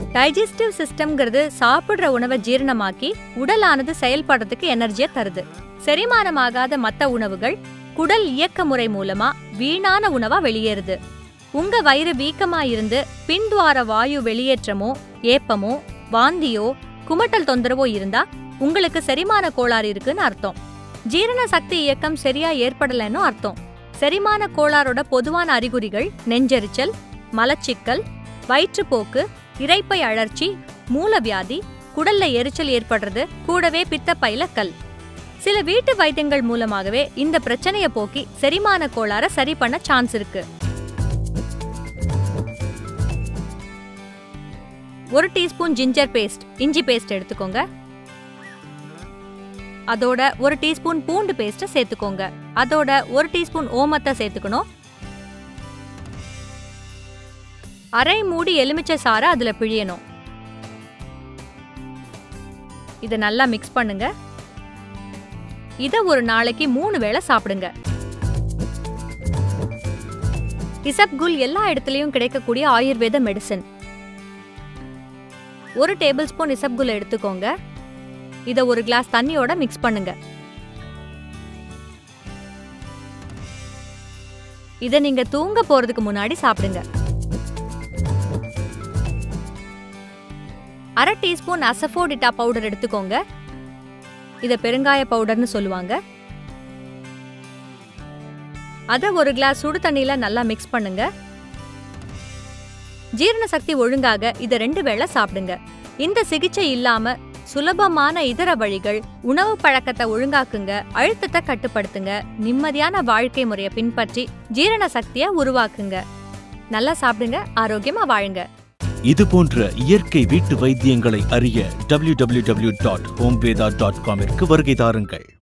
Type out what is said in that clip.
digestive சிஸ்டம்ங்கிறது சாப்பிடுற உணவை ஜீரணமாக்கி உடலானது செயல்படுறதுக்கு எனர்ஜியை தருது செரிமானமாகாத மத்த உணவுகள் குடல் இயக்க முறை மூலமா வீணான உணவா வெளியேறுது உங்க வயிறு வீக்கமா இருந்து பின்துவார வாயு வெளியேற்றமோ ஏப்பமோ வாந்தியோ குமட்டல் தொந்தரவோ இருந்தா உங்களுக்கு செரிமான கோளாறு இருக்குன்னு அர்த்தம் ஜீரண சக்தி இயக்கம் சரியா ஏற்படலைன்னு அர்த்தம் செரிமான கோளாறோட பொதுவான அறிகுறிகள் நெஞ்செரிச்சல் மலச்சிக்கல் வயிற்றுப்போக்கு இரைப்பை அழற்சி மூலவியாதி குடல்ல எரிச்சல் ஏற்படுறது கூடவே பித்தப்பையில கல் சில வீட்டு வைத்தியங்கள் மூலமாகவே இந்த பிரச்சனைய போக்கி செரிமான கோளாற சரி பண்ண சான்ஸ் இருக்கு ஒரு டீஸ்பூன் ஜிஞ்சர் பேஸ்ட் இஞ்சி பேஸ்ட் எடுத்துக்கோங்க அதோட ஒரு டீஸ்பூன் பூண்டு பேஸ்ட்டை சேர்த்துக்கோங்க அதோட ஒரு டீஸ்பூன் ஓமத்தை சேர்த்துக்கணும் அரை மூடி எலுமிச்சை சாறை அதுல பிழியணும் இதை நல்லா மிக்ஸ் பண்ணுங்க இத ஒரு நாளைக்கு மூணு வேளை சாப்பிடுங்க இசப்குல் எல்லா இடத்துலயும் கிடைக்கக்கூடிய ஆயுர்வேத மெடிசன் ஒரு டேபிள் ஸ்பூன் இசப்குல் எடுத்துக்கோங்க இத ஒரு கிளாஸ் தண்ணியோட மிக்ஸ் பண்ணுங்க இத நீங்க தூங்க போறதுக்கு முன்னாடி சாப்பிடுங்க அரை டீஸ்பூன் அசஃபோடிட்டா பவுடர் எடுத்துக்கோங்க இத பெருங்காய பவுடர்னு சொல்லுவாங்க அத ஒரு கிளாஸ் சுடு தண்ணியில நல்லா மிக்ஸ் பண்ணுங்க ஜீரண சக்தி ஒழுங்காக இத ரெண்டு வேளை சாப்பிடுங்க இந்த சிகிச்சை இல்லாம சுலபமான இதர வழிகள் உணவு பழக்கத்தை ஒழுங்காக்குங்க அழுத்தத்தை கட்டுப்படுத்துங்க நிம்மதியான வாழ்க்கை முறையை பின்பற்றி ஜீரண சக்தியை உருவாக்குங்க நல்லா சாப்பிடுங்க ஆரோக்கியமா வாழுங்க இது போன்ற இயற்கை வீட்டு வைத்தியங்களை அறிய www.homeveda.com டாட் வருகை தாருங்கள்